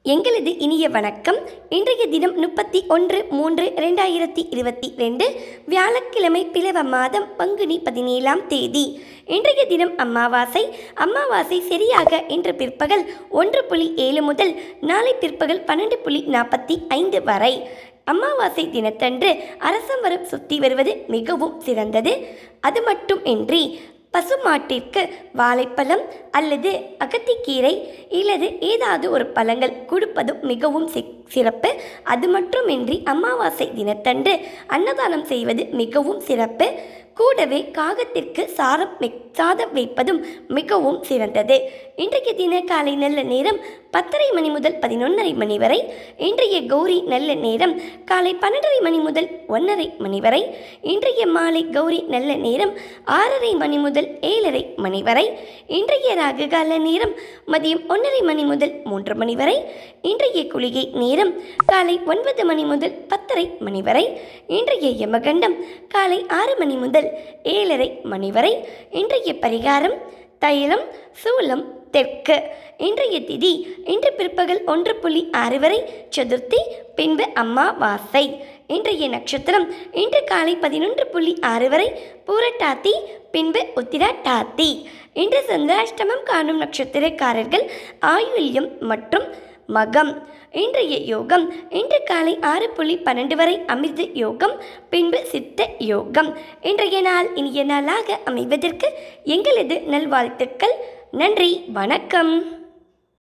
எங்களது இனிய வணக்கம் இன்றைய தினம் முப்பத்தி ஒன்று மூன்று ரெண்டாயிரத்தி இருபத்தி ரெண்டு வியாழக்கிழமை பிளவ மாதம் பங்குனி பதினேழாம் தேதி இன்றைய தினம் அமாவாசை அமாவாசை சரியாக இன்று பிற்பகல் ஒன்று புள்ளி ஏழு முதல் நாளை பிற்பகல் பன்னெண்டு புள்ளி நாற்பத்தி ஐந்து வரை அமாவாசை தினத்தன்று அரசமரம் சுற்றி வருவது மிகவும் சிறந்தது அது மட்டுமின்றி பசுமாட்டிற்கு வாழைப்பழம் அல்லது அகத்திக்கீரை இல்லது ஏதாவது ஒரு பழங்கள் கொடுப்பதும் மிகவும் சி சிறப்பு அது மட்டுமின்றி அமாவாசை தினத்தன்று அன்னதானம் செய்வது மிகவும் சிறப்பு கூடவே காகத்திற்கு சாரம் வை- சாதம் வைப்பதும் மிகவும் சிறந்தது இன்றைய தின காலை நல்ல நேரம் பத்தரை மணி முதல் பதினொன்றரை மணி வரை இன்றைய கௌரி நல்ல நேரம் காலை பன்னெண்டரை மணி முதல் ஒன்றரை மணி வரை இன்றைய மாலை கௌரி நல்ல நேரம் ஆறரை மணி முதல் ஏழரை மணி வரை இன்றைய ராகுகால நேரம் மதியம் ஒன்றரை மணி முதல் மூன்று மணி வரை இன்றைய குளிகை நேரம் காலை ஒன்பது மணி முதல் பத்தரை மணி வரை இன்றைய யமகண்டம் காலை ஆறு மணி முதல் ஏழரை மணி வரை இன்றைய பரிகாரம் தைலம் சூலம் தெற்கு இன்றைய திதி இன்று பிற்பகல் ஒன்று புள்ளி ஆறு வரை சதுர்த்தி பின்பு அம்மாவாசை இன்றைய நட்சத்திரம் இன்று காலை பதினொன்று புள்ளி ஆறு வரை பூரட்டாத்தி பின்பு உத்திரட்டாத்தி இன்று சந்திராஷ்டமம் காணும் நட்சத்திரக்காரர்கள் ஆயுள்யம் மற்றும் மகம் இன்றைய யோகம் இன்று காலை ஆறு புள்ளி பன்னெண்டு வரை அமிர்த யோகம் பின்பு சித்த யோகம் இன்றைய நாள் இனிய நாளாக அமைவதற்கு எங்களது நல்வாழ்த்துக்கள் நன்றி வணக்கம்